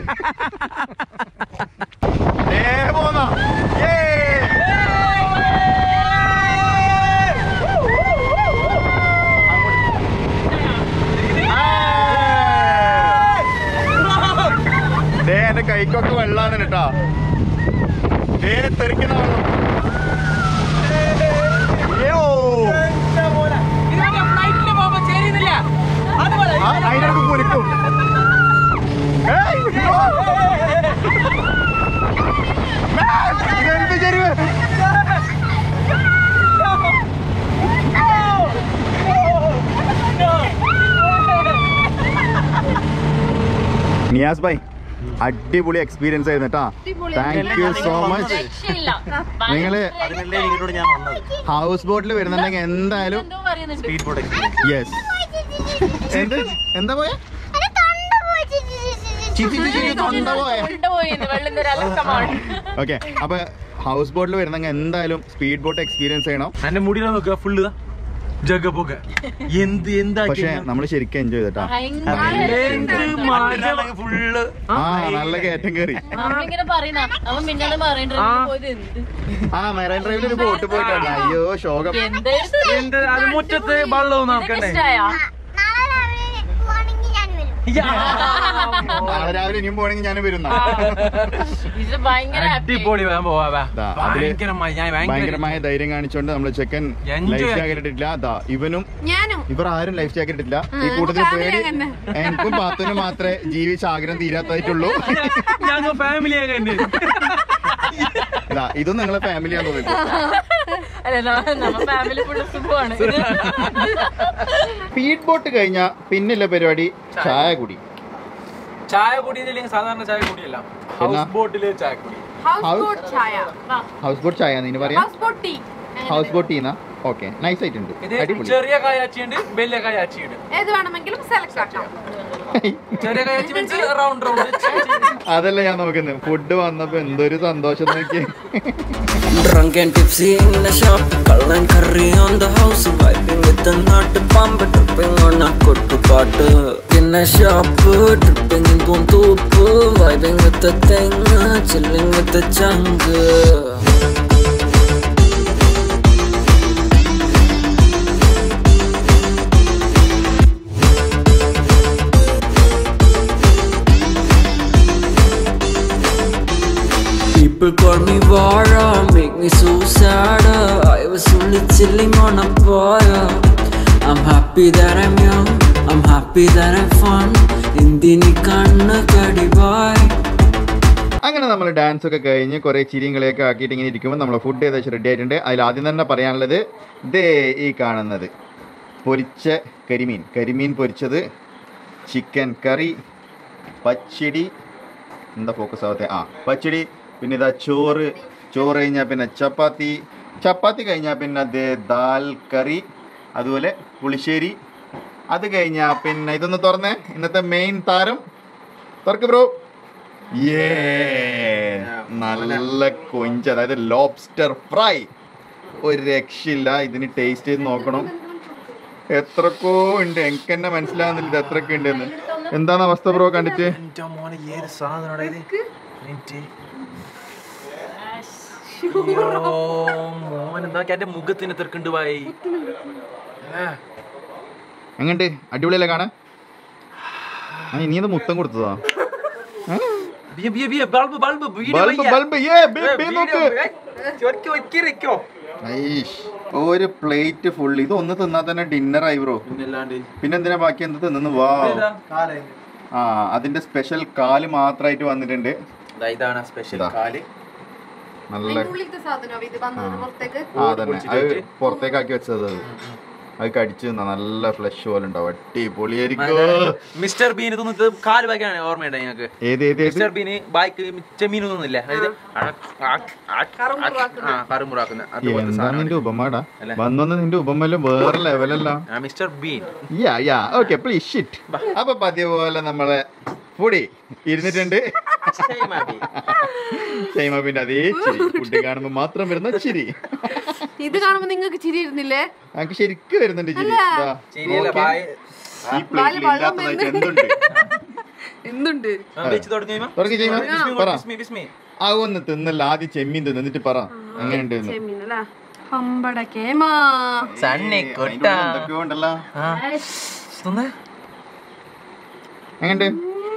ഏ പോന്നാ ദേ എന്റെ കൈക്കൊക്കെ വെള്ളാണ് കേട്ടാ ദേ തെറിക്കുന്ന വെള്ളം ഏയോ. ആ, അതിനകത്ത് കുലുക്കും ഏയ്, വിട്ടോ. Man, ഇതെന്ത് ചെരുവ് നിയാസ് ഭായ് അടിപൊളി എക്സ്പീരിയൻസ് ആയിരുന്നു കേട്ടാ താങ്ക് യു സോ മച്ച് നിങ്ങള്
അതിനല്ലേ ഇങ്ങോട്ട് ഞാൻ വന്നത്
ഹൗസ് ബോട്ടിൽ വരുന്നുണ്ടെങ്കിൽ എന്തായാലും
സ്പീഡ് ബോട്ട് എക്സ്പീരിയൻസ്
യെസ് എന്ത് എന്താ പോയ ചിച്ചി ചിച്ചി തൊണ്ട പോയ ഓക്കെ അപ്പൊ ഹൗസ് ബോട്ടിൽ വരുന്നെങ്കിൽ എന്തായാലും സ്പീഡ് ബോട്ട് എക്സ്പീരിയൻസ് ചെയ്യണം
എന്റെ മുടിയില നോക്കുക ഫുള്ള് ജഗ പോക എന്ത് എന്താ
പക്ഷെ നമ്മൾ ശരിക്കും എൻജോയ് ചെയ്തിട്ടാ
ഫുള്ള്
ആ നല്ല കയറ്റം കയറി
നമ്മളിങ്ങനെ പറയുന്ന അവൻ പിന്നാലെ പറയണ്ടത്
ആ.
പോയത് എന്ത്
ആ മെറൈൻ ഡ്രൈവിൽ ഒരു ബോട്ട് പോയിട്ടാണ് അയ്യോ ശോകം
എന്തായിരുന്നു
എന്ത് അത് മുറ്റത്ത് വെള്ളവും നോക്കണ്ടേ
ഇഷ്ടായോ
നാളെ രാവിലെ ഇനിയും പോണെങ്കിൽ ഞാൻ വരുന്ന
ഇത് ഭയങ്കര happy.
അടിപൊളി വേഗം പോവാ വാ.
ദാ, അതില്
ഭയങ്കരമായി ഞാൻ ഭയങ്കര
ഭയങ്കരമായ ധൈര്യം കാണിച്ചോണ്ട് നമ്മള് ചെക്കൻ
Enjoy
ലൈഫ്
ആക്കി.
ജാക്കറ്റ് ഇട്ടില്ല അതാ ഇവനും
ഞാനും
ഇവർ ആരും ലൈഫ് ജാക്കറ്റ് ഇട്ടില്ല ഈ
ആ,
കൂട്ടത്തിൽ
family
പേടി
അങ്ങനെ.
എനിക്കും പാത്തുനും മാത്രമേ ജീവിച്ച ആഗ്രഹം തീരാത്തായിട്ടുള്ളൂ
ഞങ്ങൾ ഫാമിലി ആകെ ഉണ്ട്
ഇതാ ഇതും നിങ്ങളെ ഫാമിലിയാന്ന് തോന്നിപ്പോ
അല്ല നമ്മ- നമ്മ ഫാമിലി ഫുള്ള് സുഖമാണ്
സ്പീഡ് ബോട്ട് കഴിഞ്ഞ പിന്നില്ല പരിപാടി ചായ കുടി
ചായ കുടിയില്ലെങ്കിൽ സാധാരണ ചായ കുടിയല്ല
എന്നാ?
ഹൗസ് ബോട്ടില് ചായ കുടി
ഹൗസ്
House-
ബോട്ട് ചായ
ഹൗസ് ബോട്ട് ചായ നീ പറയാ
house boat tea
house boat ചെയ്യുന്ന ഓക്കെ നൈസ് ആയിട്ടുണ്ട്
ഇത്
അടിപൊളി
ചെറിയ കായാച്ചിയുണ്ട് വലിയ കായാച്ചിയുണ്ട്
ഏത് വേണമെങ്കിലും സെലക്ട് ആക്കാം
ചെറിയ കായാച്ചി മീൻസ് റൗണ്ട് റൗണ്ട്
അതല്ല ഞാൻ നോക്കുന്നത് ഫുഡ് വന്നപ്പോ എന്തൊരു സന്തോഷം നോക്കി
Drunk and tipsy in the shop, Kal and curry on the house, vibing with the nut pump, tripping on a kuttu paatu. In the shop, tripping in Puntupu, vibing with the thing, chilling with the chunk. me so sad. uh, I was only chilling on a boy. I'm happy that I'm young. I'm happy that I'm fun. എന്തിനി കണ്ണ് കടിവായ്
അങ്ങനെ നമ്മൾ dance ഒക്കെ കഴിഞ്ഞ് കുറേ ചിരിയും കളിയൊക്കെ ആക്കിയിട്ട് ഇങ്ങനെ ഇരിക്കുമ്പോൾ നമ്മൾ ഫുഡ് ഏകദേശം റെഡി ആയിട്ടുണ്ട് അതിൽ ആദ്യം തന്നെ പറയാനുള്ളത് ദേ ഈ കാണുന്നത് പൊരിച്ച കരിമീൻ കരിമീൻ പൊരിച്ചത് ചിക്കൻ കറി പച്ചടി എന്താ ഫോക്കസ് ആവത്തെ ആ പച്ചടി പിന്നെ ഇതാ ചോറ് ചോറ് കഴിഞ്ഞാൽ പിന്നെ ചപ്പാത്തി ചപ്പാത്തി കഴിഞ്ഞാൽ പിന്നെ ദേ ദാൽ കറി അതുപോലെ പുളിശ്ശേരി അത് കഴിഞ്ഞാൽ പിന്നെ ഇതൊന്ന് തുറന്നേ ഇന്നത്തെ മെയിൻ താരം തുറക്ക് ബ്രോ ഏ നല്ല കൊഞ്ച് അതായത് ലോബ്സ്റ്റർ ഫ്രൈ ഒരു രക്ഷയില്ല ഇതിന് ടേസ്റ്റ് ചെയ്ത് നോക്കണം എത്രക്കോ ഉണ്ട് എനിക്ക് തന്നെ മനസ്സിലാകുന്നില്ല ഇത് എത്രയൊക്കെ ഉണ്ടെന്ന് എന്താണ് അവസ്ഥ ബ്രോ കണ്ടിട്ട്
എന്റെ മോനെ ഏത് സാധനമാണ് ഇത് മിനിറ്റ്. അയ്യോ, മോൻ എന്താ എന്റെ മുഖത്തിന് തെർക്കുണ്ട് വായി
എങ്ങണ്ട് അടിപൊളിയല്ലേ കാണാൻ ആ ഇനി ഇത് മുത്തം കൊടുത്തതാ
ബിയ, ബിയ, ബിയ, ബൾബ് ബൾബ് വീഡിയോ
ബൾബ്
വയ്യ.
ബൾബ് ഏ ബേ,
ഏ,
ബേ
വീഡിയോ,
നോക്ക്
ഏ, ചൊരക്ക് വെക്കി വെക്കോ
ഐഷ്, ഒരു പ്ലേറ്റ് ഫുൾ ഇത് ഒന്ന് തിന്നാൽ തന്നെ ഡിന്നർ ആയി ബ്രോ
പിന്നല്ലാണ്ട്
പിന്നെ എന്തിനാ ബാക്കി എന്ത് തിന്നു വാ
ഇതാ.
ആ അതിന്റെ സ്പെഷ്യൽ കാല് മാത്രമായിട്ട് വന്നിട്ടുണ്ട്
ദാ ഇതാണ് സ്പെഷ്യൽ
ഇതാ.
കാല്
നല്ല
അതിന്റെ ഉള്ളിലത്തെ സാധനം ഇത് വന്നത് പുറത്തേക്ക്
ആ തന്നെ അത് പുറത്തേക്കാക്കി വെച്ചത് അത് അത് കടിച്ചു തിന്നാ നല്ല ഫ്ലഷ് പോലെ ഉണ്ടാവും അടിപൊളിയായിരിക്കും
മിസ്റ്റർ ബീൻ തിന്നിട്ട് കാല് ബാക്കിയാണ് ഓർമ്മയുണ്ട് ഞങ്ങൾക്ക്
ഏത് ഏത് ഏത്
മിസ്റ്റർ ബീന് ബാക്ക് ചെമ്മീൻ ഒന്നുമില്ല അതായത് കറുമുറാക്കുന്ന അതുപോലത്തെ
എന്താ
സാധനം
നിന്റെ ഉപമാടാ
അല്ലേ?
വന്നൊന്ന് നിന്റെ ഉപമല്ലോ വേറെ ലെവലല്ല
ആ mister Bean
yeah yeah okay please shit അപ്പൊ പതിവ് പോലെ നമ്മളെ പൊടി ഇരുന്നിട്ടുണ്ട് ഷൈമ പിന്നെ അതേ ചിരി ഫുഡ് കാണുമ്പോ മാത്രം വരുന്ന ചിരി
ഇത് കാണുമ്പോ നിങ്ങൾക്ക് ചിരി ഇരുന്നില്ലേ
ഞങ്ങൾക്ക് ശരിക്കും വരുന്നുണ്ട് ചിരി ദാ,
ശരിയല്ല
നോക്ക്.
ബായ്
ഈ പ്ലേറ്റിൽ ഇല്ലാത്തതായിട്ട് എന്തുണ്ട്
എന്തുണ്ട്
വെച്ച് തുടങ്ങി
തുറക്ക് ചെയ്യുമ്പോ പറ
ബിസ്മി ബിസ്മി
ആ ഒന്ന് തിന്നല്ല ആദ്യം ചെമ്മീൻ തിന്ന് എന്നിട്ട് പറ എങ്ങനെയുണ്ട് എന്ന്.
ചെമ്മീനല്ല പമ്പട കേമാ
സണ്ണി
അതിന്റെ ഉള്ളിൽ എന്തൊക്കെയോ ഉണ്ടല്ലോ എങ്ങനെയുണ്ട്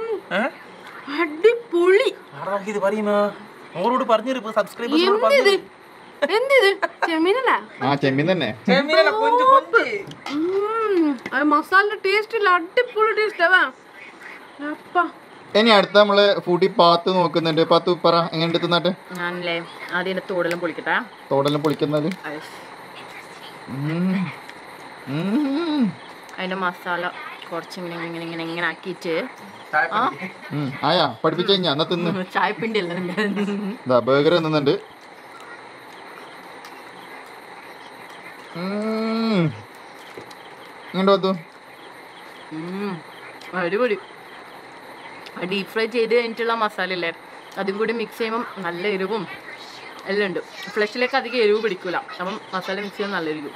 അടിപൊളി
ഇത് പറയുമ്പോ ഓരോട് പറഞ്ഞു സബ്സ്ക്രൈബേഴ്സിനോട്
എന്തിത് എന്തിത് ചെമ്മീനല്ല
ആ ചെമ്മീൻ തന്നെ
ചെമ്മീനല്ല കൊഞ്ച് കൊഞ്ച്
ഉം, അത് മസാലയുടെ ടേസ്റ്റ് ഇല്ല അടിപൊളി ടേസ്റ്റ് അവ അപ്പ
ഇനി അടുത്ത നമ്മള് ഫുഡി പാത്ത് നോക്കുന്നുണ്ട് പാത്ത് പറ എങ്ങനെയുണ്ട് തിന്നാട്ടെ
ഞാനല്ലേ ആദ്യം എൻ്റെ തോടെല്ലാം പൊളിക്കട്ടെ
തോടെല്ലാം പൊളിക്കുന്നത് ഉം. ഉം.
അതിൻ്റെ മസാല കുറച്ചിങ്ങനെ ഇങ്ങനെ ഇങ്ങനെ ഇങ്ങനെ ആക്കിയിട്ട് ആ
ഉം. ആയാ പഠിപ്പിച്ചു കഴിഞ്ഞാ എന്നാ തിന്ന്
ചായപ്പിണ്ടി അല്ല
ഇതാ ബർഗർ തിന്നുന്നുണ്ട് ഉം. എങ്ങോട്ട് പത്തു
അടിപൊളി ഡീപ് ഫ്രൈ ചെയ്ത് കഴിഞ്ഞിട്ടുള്ള മസാല അല്ലേ അതും കൂടി മിക്സ് ചെയ്യുമ്പം നല്ല എരിവും എല്ലാം ഉണ്ട് ഫ്ലഷിലേക്ക് അധികം എരിവ് പിടിക്കൂല അപ്പം മസാല മിക്സ് ചെയ്യുമ്പോൾ നല്ല എരിവും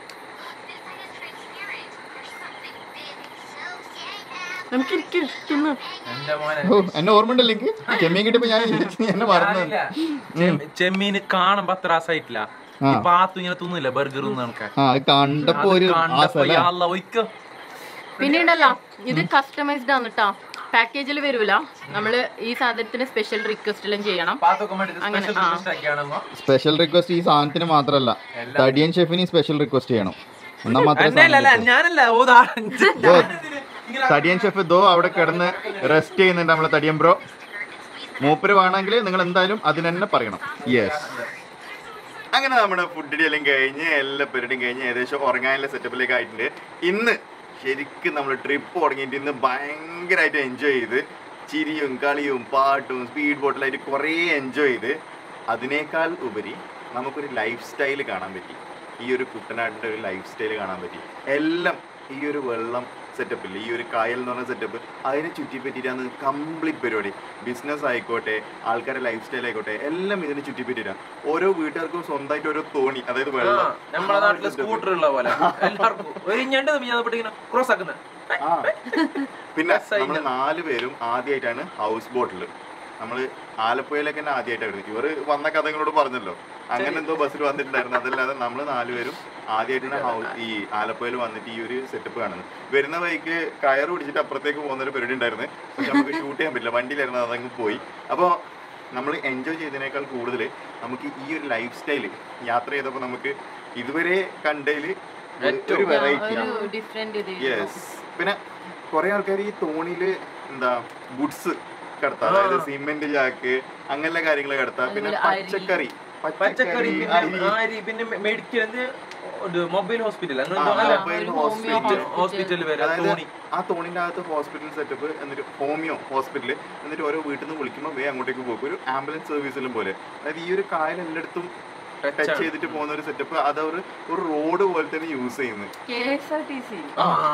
നമുക്ക് ഇരിക്കും തിന്നു
എന്റെ മോനെ
ഓ എന്നെ ഓർമ്മയുണ്ടല്ലോ എനിക്ക് ചെമ്മീൻ കിട്ടിയപ്പോ ഞാൻ എന്നെ മറന്നു
ഞാനില്ല. ചെമ്മീ- ചെമ്മീന് കാണുമ്പോ അത്ര രസമായിട്ടില്ല
ആ.
ഈ പാത്തു ഇങ്ങനെ തിന്നില്ല ബർഗർ കണക്കെ
ആ അത് കണ്ടപ്പോ ഒരു ആസല
ഒയ്ക്കോ
പിന്നെ ഉണ്ടല്ലോ ഇത് കസ്റ്റമൈസ്ഡ് ആണ് കേട്ടോ പാക്കേജിൽ വരൂല നമ്മള് ഈ സാധനത്തിന് സ്പെഷ്യൽ റിക്വസ്റ്റ് എല്ലാം ചെയ്യണം
പാത്തൊക്കെ വേണ്ടിട്ട്
അങ്ങനെ,
സ്പെഷ്യൽ
ആ.
റിക്വസ്റ്റ് ആക്കിയാണെന്നോ
സ്പെഷ്യൽ റിക്വസ്റ്റ് ഈ സാധനത്തിന് മാത്രല്ല തടിയൻ ഷെഫിന് സ്പെഷ്യൽ റിക്വസ്റ്റ് ചെയ്യണം എന്നാ മാത്രമേ
എന്നെ അല്ല
സാധനം കിട്ടൂ.
ഞാനല്ല ഓ ദാ.
ദോ, തടിയൻ ഷെഫ് ദോ അവിടെ കിടന്ന് റെസ്റ്റ് ചെയ്യുന്നുണ്ട് നമ്മളെ തടിയൻ ബ്രോ മൂപ്പര് വേണമെങ്കിൽ നിങ്ങൾ എന്തായാലും അതിന് തന്നെ പറയണം യെസ് അങ്ങനെ നമ്മുടെ ഫുഡ് എല്ലാം കഴിഞ്ഞ് എല്ലാ പരിപാടിയും കഴിഞ്ഞ് ഏകദേശം ഉറങ്ങാനുള്ള സെറ്റപ്പിലേക്ക് ആയിട്ടുണ്ട് ഇന്ന് ശരിക്കും നമ്മൾ ട്രിപ്പ് തുടങ്ങിയിട്ട് ഇന്ന് ഭയങ്കരമായിട്ട് എൻജോയ് ചെയ്ത് ചിരിയും കളിയും പാട്ടും സ്പീഡ് ബോട്ടിലായിട്ട് കുറേ എൻജോയ് ചെയ്ത് അതിനേക്കാൾ ഉപരി നമുക്കൊരു ലൈഫ് സ്റ്റൈൽ കാണാൻ പറ്റി ഈ ഒരു കുട്ടനാടിൻ്റെ ഒരു ലൈഫ് സ്റ്റൈൽ കാണാൻ പറ്റി എല്ലാം ഈ ഒരു വെള്ളം സെറ്റപ്പ് ഇല്ല ഈ ഒരു കായൽ എന്ന് പറഞ്ഞ സെറ്റപ്പ് അതിനെ ചുറ്റിപ്പറ്റിയിട്ടാണ് കംപ്ലീറ്റ് പരിപാടി ബിസിനസ് ആയിക്കോട്ടെ ആൾക്കാരുടെ ലൈഫ് സ്റ്റൈൽ ആയിക്കോട്ടെ എല്ലാം ഇതിനെ ചുറ്റിപ്പറ്റിയിട്ടാണ് ഓരോ വീട്ടുകാർക്കും സ്വന്തമായിട്ട് ഓരോ തോണി അതായത്
ആ,
വെള്ളം
നമ്മളെ നാട്ടില് സ്കൂട്ടർ ഉള്ള പോലെ എല്ലാവർക്കും ഒരു ഞണ്ട് ഞാൻ ഇങ്ങനെ ക്രോസ് ആക്കുന്നത്
ആ. പിന്നെ നമ്മൾ നാല് പേരും ആദ്യമായിട്ടാണ് ഹൗസ് ബോട്ടിൽ നമ്മൾ ആലപ്പുഴയിലൊക്കെ തന്നെ ആദ്യമായിട്ടാണ് വരുന്നത് ഇവർ വന്ന കഥ നിങ്ങളോട് പറഞ്ഞല്ലോ അങ്ങനെ എന്തോ ബസ്സിൽ വന്നിട്ടുണ്ടായിരുന്നു അതല്ലാതെ നമ്മൾ നാലുപേരും ആദ്യമായിട്ടാണ് ഹൗസ് ഈ ആലപ്പുഴയിൽ വന്നിട്ട് ഈ ഒരു സെറ്റപ്പ് കാണുന്നത് വരുന്ന വഴിക്ക് കയറ് പിടിച്ചിട്ട് അപ്പുറത്തേക്ക് പോകുന്ന ഒരു പരിപാടി ഉണ്ടായിരുന്നു പക്ഷെ നമുക്ക് ഷൂട്ട് ചെയ്യാൻ പറ്റില്ല വണ്ടിയിലായിരുന്നു അതങ്ങ് പോയി അപ്പോൾ നമ്മൾ എൻജോയ് ചെയ്തതിനേക്കാൾ കൂടുതൽ നമുക്ക് ഈ ഒരു ലൈഫ് സ്റ്റൈല് യാത്ര ചെയ്തപ്പോൾ നമുക്ക് ഇതുവരെ കണ്ടതിൽ ഒരു വെറൈറ്റി
ഒരു ഡിഫറെന്റ് ഇത്
യെസ് പിന്നെ കുറെ ആൾക്കാർ ഈ തോണിയില് എന്താ ഗുഡ്സ് കടത്താം അതായത് സിമെന്റ് ചാക്ക് അങ്ങനെയുള്ള കാര്യങ്ങൾ കടത്താം പിന്നെ
അതുപോലെ അരി.
പച്ചക്കറി
പച്ചക്കറി പിന്നെ
അരി.
ആരി പിന്നെ മെഡിക്കൽ എന്ത് മൊബൈൽ ഹോസ്പിറ്റൽ അങ്ങനെ
ആ,
എന്തോ അല്ലേ?
mobile
ഒരു
hospital.
ഹോമിയോ
ഹോസ്പിറ്റൽ വരെ
അതായത്
തോണി
ആ തോണിന്റെ അകത്ത് ഹോസ്പിറ്റൽ സെറ്റപ്പ് എന്നിട്ട് ഹോമിയോ ഹോസ്പിറ്റൽ എന്നിട്ട് ഓരോ വീട്ടിൽ നിന്ന് വിളിക്കുമ്പോൾ വേ അങ്ങോട്ടേക്ക് പോകും ഒരു ആംബുലൻസ് സർവീസിലും പോലെ അതായത് ഈ ഒരു കായൽ എല്ലായിടത്തും ടച്ച് ചെയ്തിട്ട് പോകുന്ന ഒരു സെറ്റപ്പ് അത് ഒരു ഒരു റോഡ് പോലെ തന്നെ യൂസ് ചെയ്യുന്നത്
K S R T C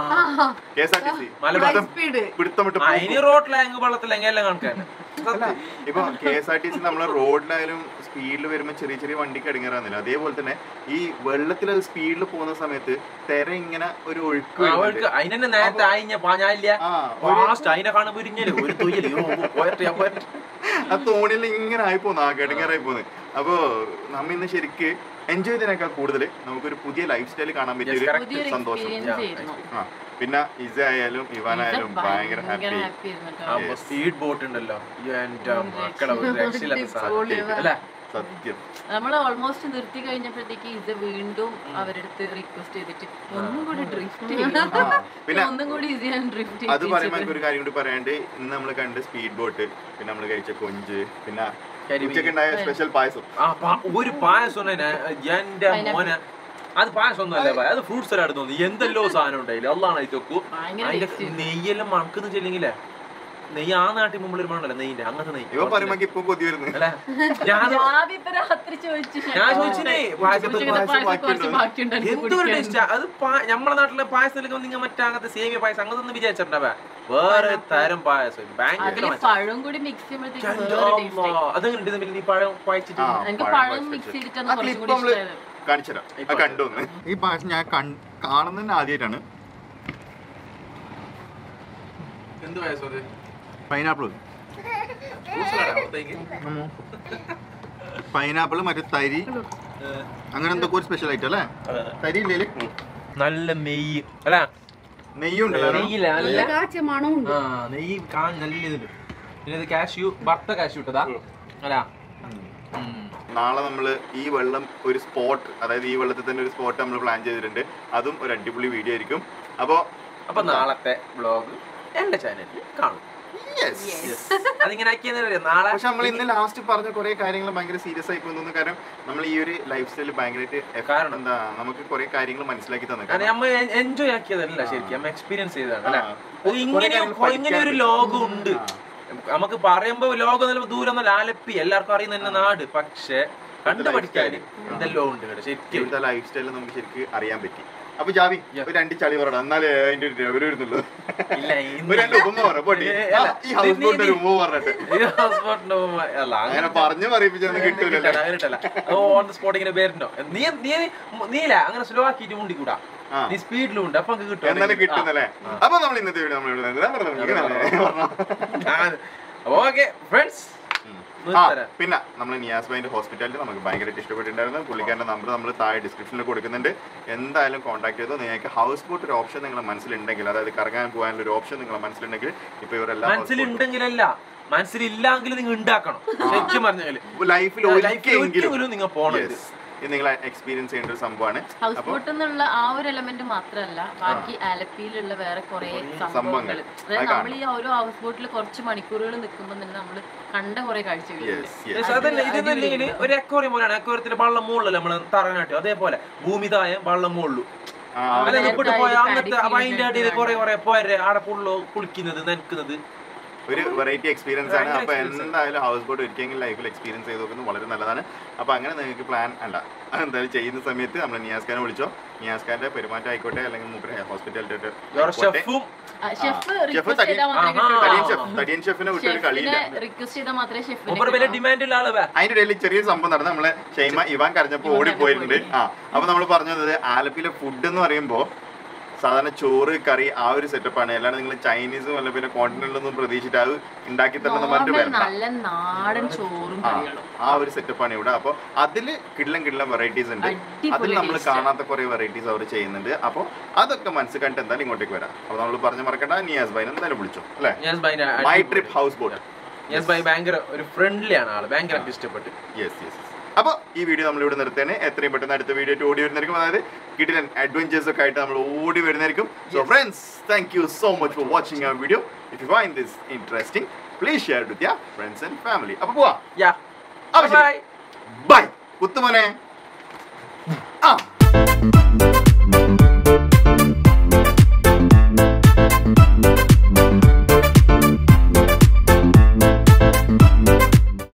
K S R T C
Malabar
speed
പിടുത്തമിട്ട്
ആ, ഇനി റോട്ടിലെങ്കിൽ വെള്ളത്തിലെങ്കിൽ എല്ലാം കണക്കാൻ
അല്ല ഇപ്പൊ K S R T C നമ്മളെ റോഡിലായാലും സ്പീഡിൽ വരുമ്പോൾ ചെറിയ ചെറിയ വണ്ടിക്ക് അടങ്ങാറാന്നില്ല അതേപോലെ തന്നെ ഈ വെള്ളത്തിൽ അത് സ്പീഡിൽ പോകുന്ന സമയത്ത് തെര ഇങ്ങനെ ഒരു ഒഴുക്ക് വരുന്നുണ്ട്.
അവൾക്ക് അതിനെ നേരത്തെ ആയിഞ്ഞ പാഞ്ഞാലില്ല
ആ, ഒരു-
ഫാസ്റ്റ് അതിനെ കാണുമ്പോ ഇരിഞ്ഞല് ഒരു തൊയ്യല് യ്യോ, പോയട്ടെ, ഞാൻ പോയട്ടെ.
ആ തോണിയിൽ ഇങ്ങനെ ആയി പോന്നു ആ കിടങ്ങാറായി പോന്ന് അപ്പോ നമ്മ ഇന്ന് ശരിക്ക് എൻജോയ് ചെയ്തതിനേക്കാൾ കൂടുതൽ നമുക്കൊരു പുതിയ ലൈഫ് സ്റ്റൈൽ കാണാൻ പറ്റിയ ഒരു
പുതിയൊരു
സന്തോഷം
എക്സ്പീരിയൻസ് ആയിരുന്നു
ആ പിന്നെ ഇസ ആയാലും ഇവാനായാലും ഭയങ്കര ഹാപ്പി
ഹാപ്പി ആയിരുന്നു കേട്ടോ.
അപ്പൊ സ്പീഡ് ബോട്ട് ഉണ്ടല്ലോ എന്റെ മക്കളെ ഒരു രക്ഷയില്ലാത്ത സാധനം അല്ലേ
സത്യം
നമ്മൾ ഓൾമോസ്റ്റ് നിർത്തി കഴിഞ്ഞപ്പോഴത്തേക്ക് ഇത് വീണ്ടും അവരടുത്ത് റിക്വസ്റ്റ് ചെയ്തിട്ട് ഒന്നും കൂടി ഡ്രിഫ്റ്റ് ചെയ്യണം
പിന്നെ
ഒന്നും കൂടി ഇതിയാണ് ഡ്രിഫ്റ്റ്
അത് പറയുമ്പോൾ എനിക്ക് ഒരു കാര്യം കൂടി പറയാണ്ട് ഇന്ന് നമ്മൾ കണ്ട് സ്പീഡ് ബോട്ട് പിന്നെ നമ്മൾ കഴിച്ച കൊഞ്ച് പിന്നെ
കരിമീൻ.
ഉച്ചക്ക് ഉണ്ടായ സ്പെഷ്യൽ പായസം
ആ പാ- ഒരു പായസം ഉണ്ടെന്നെ, എന്റെ മോനെ അത് പായസം ഒന്നും അല്ല അത് ഫ്രൂട്ട്സ് സലാഡ് തോന്നി എന്തെല്ലോ സാധനം ഉണ്ടായില്ല അള്ളാണ് ഇതൊക്കെ
ഭയങ്കര
അതിന്റെ
tasty.
നെയ്യെല്ലാം മണക്കുന്ന ചെല്ലെങ്കിലേ നെയ്യ് ആ നാട്ടിൽ മുമ്പിൽ ഒരു മണമല്ല നെയ്യിന്റെ അങ്ങനത്തെ നെയ്യ്
ഇവ പറയുമ്പോ ഇപ്പൊ കൊതി വരുന്നു
അല്ലേ ഞാൻ
രാവിലെ ഇപ്പൊ രാത്രി ചോദിച്ചു
ഞാൻ ചോദിച്ചില്ലേ പായസത്തെ
ഉച്ചക്കത്തെ
പായസം
പായസം കുറച്ച് ബാക്കിയുണ്ട് എനിക്ക്
എന്തൊരു
കുടിക്കാൻ.
ടേസ്റ്റാ അത് പാ- നമ്മളെ നാട്ടിലെ പായസം നിൽക്കുമ്പോൾ നിങ്ങൾ മറ്റേ അങ്ങനത്തെ സേമിയ പായസം അങ്ങനത്തെ ഒന്നും വിചാരിച്ചിട്ടുണ്ടാവേ വേറെ തരം പായസം ഭയങ്കര
അതില്
മച്ച.
പഴം കൂടി മിക്സ് ചെയ്യുമ്പോഴത്തേക്ക്
എൻ്റെ
വേറെ
അമ്മ.
taste ആയി.
അതെങ്ങനെ ഉണ്ട് നീ പഴം കുഴച്ചിട്ട്
ആ,
എനിക്ക്
പഴം
പഴം
പായസം
മിക്സ്
വെച്ച്.
ചെയ്തിട്ടാണ്
ആ
കുറച്ചും
clip
കൂടി
നമ്മള്
ഇഷ്ടമായത്
കാണിച്ചുതരാം
ഇപ്പൊ
അത് കണ്ടോന്ന് ഈ പായസം ഞാൻ കൺ- കാണുന്നതന്നെ ആദ്യമായിട്ടാണ്
എന്ത് പായസം അത്
പൈനാപ്പിൾ
Fruit salad ആ, അപ്പത്തേക്ക്.
പൈനാപ്പിൾ മറ്റേ തരി അങ്ങനെ എന്തൊക്കെ ഒരു സ്പെഷ്യൽ ഐറ്റം അല്ലേ തരി ഇല്ലേ
നല്ല നെയ്യ് അല്ല
നെയ്യുണ്ടല്ലോ
നെയ്യില്ല നല്ല
നല്ല കാച്ചിയ മണമുണ്ട്
ആ നെയ്യ് കാണാൻ നല്ല ഇതുണ്ട് പിന്നെ ഇത് കാഷ്യൂ വറുത്ത കാഷ്യൂ ഇട്ടതാ അല്ല ഉം.
നാളെ നമ്മൾ ഈ വെള്ളം ഒരു സ്പോട്ട് അതായത് ഈ വെള്ളത്തിൽ തന്നെ ഒരു സ്പോട്ട് നമ്മൾ പ്ലാൻ ചെയ്തിട്ടുണ്ട് അതും ഒരു അടിപൊളി വീഡിയോ ആയിരിക്കും അപ്പോൾ
അപ്പൊ നാളത്തെ വ്ളോഗ് എന്റെ ചാനലിൽ കാണും അതിങ്ങനെ ആക്കിയെന്നറിയാം നാളെ
പക്ഷെ നമ്മൾ ഇന്ന് ലാസ്റ്റ് പറഞ്ഞ കുറെ കാര്യങ്ങൾ ഭയങ്കര സീരിയസ് ആയി പോകുന്നു കാരണം നമ്മൾ ഈ ഒരു ലൈഫ് സ്റ്റൈൽ ഭയങ്കരമായിട്ട്
കാരണം?
എന്താ നമുക്ക് കുറെ കാര്യങ്ങൾ മനസ്സിലാക്കി തന്നെ
കാരണം നമ്മ എൻജോയ് ആക്കിയതല്ല ശരിക്കും നമ്മ എക്സ്പീരിയൻസ് ചെയ്തതാണ് അല്ലെ
ആ.
ഇങ്ങനെ
കാര്യങ്ങൾ
ഇങ്ങനെ ഒരു
പഠിക്കാൻ
ലോകം ഉണ്ട്
ആ.
നമുക്ക് പറയുമ്പോ ലോകം നല്ല ദൂരം നല്ല ആലപ്പി എല്ലാവർക്കും അറിയുന്ന തന്നെ നാട് പക്ഷെ കണ്ടു പഠിക്കാൻ എന്തെല്ലോ ഉണ്ട് ഇവിടെ ശരിക്കും
ഇവിടുത്തെ ലൈഫ് സ്റ്റൈൽ നമുക്ക് ശരിക്കും അറിയാൻ പറ്റി അപ്പൊ ജാവി ഒരു രണ്ട് ചളി പറയണം എന്നാലേ അതിന്റെ ഒരു ലെവൽ വരുന്നുള്ളൂ
ഇല്ല ഇന്ന്
ഒരു രണ്ട് ഉപമ പറ പോട്ടെ
ഏ,
ആ,
അല്ല,
ഈ ഹൗസ്
നീ-
ബോട്ട് ഒരു
നീ-
ഉപമ പറഞ്ഞിട്ട്
ഈ ഹസ്ബൻഡിന്റെ ഉമ്മ അല്ല
അങ്ങനെ
അങ്ങനെ
പറഞ്ഞു പറയിപ്പിച്ചൊന്നും കിട്ടൂലല്ലേ
കിട്ടല, അങ്ങനെ കിട്ടല. അത് ഓൺ ദ സ്പോട്ട് ഇങ്ങനെ പേരുണ്ടോ നീ നീ നീല അങ്ങനെ സ്ലോ ആക്കിയിട്ട് മുണ്ടിക്കൂടാ
ആ.
നീ സ്പീഡിലും ഉണ്ട് അപ്പൊ നമുക്ക് കിട്ടും
എന്നാലും കിട്ടുന്നല്ലേ അപ്പൊ നമ്മൾ ഇന്നത്തെ വീഡിയോ നമ്മൾ
ഓക്കെ ഫ്രണ്ട്സ്
ആ പിന്നെ നമ്മൾ നിയാസ് ബൈന്റെ ഹോസ്പിറ്റാലിൽ നമുക്ക് ഭയങ്കരമായിട്ട് ഇഷ്ടപ്പെട്ടിട്ടുണ്ടായിരുന്നു പുള്ളിക്കാരന്റെ നമ്പർ നമ്മൾ താഴെ ഡിസ്ക്രിപ്ഷനിൽ കൊടുക്കുന്നുണ്ട് എന്തായാലും കോൺടാക്ട് ചെയ്തോ നിങ്ങൾക്ക് ഹൗസ് ബോട്ട് ഒരു ഓപ്ഷൻ നിങ്ങളുടെ മനസ്സിലുണ്ടെങ്കിൽ അതായത് കറങ്ങാൻ പോകാനുള്ള ഒരു ഓപ്ഷൻ നിങ്ങളുടെ മനസ്സിലുണ്ടെങ്കിൽ ഇപ്പൊ ഇവരെല്ലാം
മനസ്സിലുണ്ടെങ്കിലല്ല മനസ്സിലില്ലെങ്കിൽ നിങ്ങൾ ഉണ്ടാക്കണം ശരിക്കും പറഞ്ഞാല്
ലൈഫിൽ
ലൈഫിൽ ഒരിക്കലും നിങ്ങൾ പോകണം
ഇത് നിങ്ങൾ എക്സ്പീരിയൻസ് ചെയ്യേണ്ട ഒരു സംഭവമാണ്
ഹൗസ്
അപ്പൊ
ബോട്ട് എന്നുള്ള ആ ഒരു എലമെന്റ് മാത്രമല്ല ബാക്കി ആലപ്പിയിലുള്ള വേറെ കുറെ
സംഭവങ്ങൾ.
സംഭവങ്ങൾ അതായത്
അത്
നമ്മൾ ഈ ഓരോ ഹൗസ് ബോട്ടിൽ കുറച്ച് മണിക്കൂറുകൾ നിൽക്കുമ്പോൾ തന്നെ നമ്മൾ കണ്ട കുറെ കാഴ്ചകളുണ്ട്
യെസ് യെസ്
അതല്ല ഇതെന്നല്ലെങ്കിൽ ഒരു അക്വറിയം പോലെയാണ് അക്വറിയത്തിൽ വെള്ളം മുകളിലല്ല നമ്മൾ തറനാട്ടി അതേപോലെ ഭൂമി താഴെ വെള്ളം മുകളിലും അല്ല
നേരത്തെ
ഇവിടെ പോയ
ആയിട്ട്
അങ്ങനത്തെ
paddy
അപ്പൊ അതിന്റെ അടിയിൽ
field
കുറെ കുറെ പോരെ ആടെ പുള്ളോ കുളിക്കുന്നത് നനക്കുന്നത്
ഒരു വെറൈറ്റി എക്സ്പീരിയൻസ് ആണ്
ഭയങ്കര
അപ്പൊ
experience ആണ്.
എന്തായാലും ഹൗസ് ബോട്ട് ഒരിക്കലെങ്കിലും ലൈഫിൽ എക്സ്പീരിയൻസ് ചെയ്ത് നോക്കുന്നത് വളരെ നല്ലതാണ് അപ്പൊ അങ്ങനെ നിങ്ങൾക്ക് പ്ലാൻ അല്ല എന്തായാലും ചെയ്യുന്ന സമയത്ത് നമ്മൾ നിയാസ് ഖാനെ വിളിച്ചോ നിയാസ് ഖാന്റെ പെരുമാറ്റം ആയിക്കോട്ടെ അല്ലെങ്കിൽ മൂപ്പര് ഹോസ്പിറ്റാലിറ്റി
ഷെഫും
ഷെഫ്
ഷെഫ്
റിക്വസ്റ്റ് ചെയ്താൽ മാത്രമേ
ആഹാ.
തടിയൻ
കിട്ടുള്ളൂ
ഷെഫ് തടിയൻ ഷെഫിനെ വിട്ടൊരു കളിയില്ല
ഷെഫിനെ റിക്വസ്റ്റ് ചെയ്താൽ മാത്രമേ
മൂപ്പർ വലിയ
ഷെഫിനെ
ഡിമാൻഡ് ഉള്ള ആള് വേ
അതിന്റെ ഇടയിൽ ചെറിയൊരു സംഭവം നടന്നു നമ്മളെ ഷെയ്മ ഇവാൻ കരഞ്ഞപ്പോ
ഇവാൻ
ഓടിപ്പോയിട്ടുണ്ട്
കരഞ്ഞപ്പോ
ആ അപ്പൊ നമ്മൾ പറഞ്ഞത് ആലപ്പിയിലെ ഫുഡ് എന്ന് പറയുമ്പോ സാധാരണ ചോറ് കറി ആ ഒരു സെറ്റപ്പ് ആണ് അല്ലാണ്ട് നിങ്ങൾ ചൈനീസും അല്ല പിന്നെ കോണ്ടിനെന്റിലൊന്നും പ്രതീക്ഷിച്ചിട്ട് അത് ഉണ്ടാക്കി തരണം പറഞ്ഞിട്ട്
നോർമൽ
വരണ്ട
നല്ല നാടൻ ചോറും
ആ,
കറികളും
ആ ഒരു സെറ്റപ്പാണ് ഇവിടെ അപ്പൊ അതില് കിള്ളം കിള്ളം വെറൈറ്റീസ് ഉണ്ട്
അടിപൊളി
അതിൽ നമ്മൾ
taste.
കാണാത്ത കുറെ വെറൈറ്റീസ് അവർ ചെയ്യുന്നുണ്ട് അപ്പോൾ അതൊക്കെ മനസ്സിൽ കണ്ടിട്ട് എന്തായാലും ഇങ്ങോട്ടേക്ക് വരാം അപ്പൊ നമ്മൾ പറഞ്ഞു മറക്കണ്ട നിയാസ് ബൈൻ എന്തായാലും വിളിച്ചോ അല്ലെ
ഞാൻ ഭയങ്കര
my trip house boat
yes bye ഭയങ്കര ഒരു ഫ്രണ്ട്ലി ആണ് ആള് ഭയങ്കര എനിക്ക് ഇഷ്ടപ്പെട്ടു
യെസ് യെസ് അപ്പോൾ ഈ വീഡിയോ നമ്മൾ ഇവിടെ നിർത്തേനെ എത്രയും പെട്ടെന്ന് അടുത്ത വീഡിയോ ഓടി വരുന്നതായിരിക്കും അതായത് കിട്ടിലൻ അഡ്വഞ്ചേഴ്സ് ഒക്കെ ആയിട്ട് നമ്മൾ ഓടി വരുന്നതായിരിക്കും so friends thank you so much for watching our video if you find this interesting please share with your friends and family അപ്പോൾ പോവാം
യാ
അപ്പൊ ശരി.
Bye
bye കുത്തുമോനെ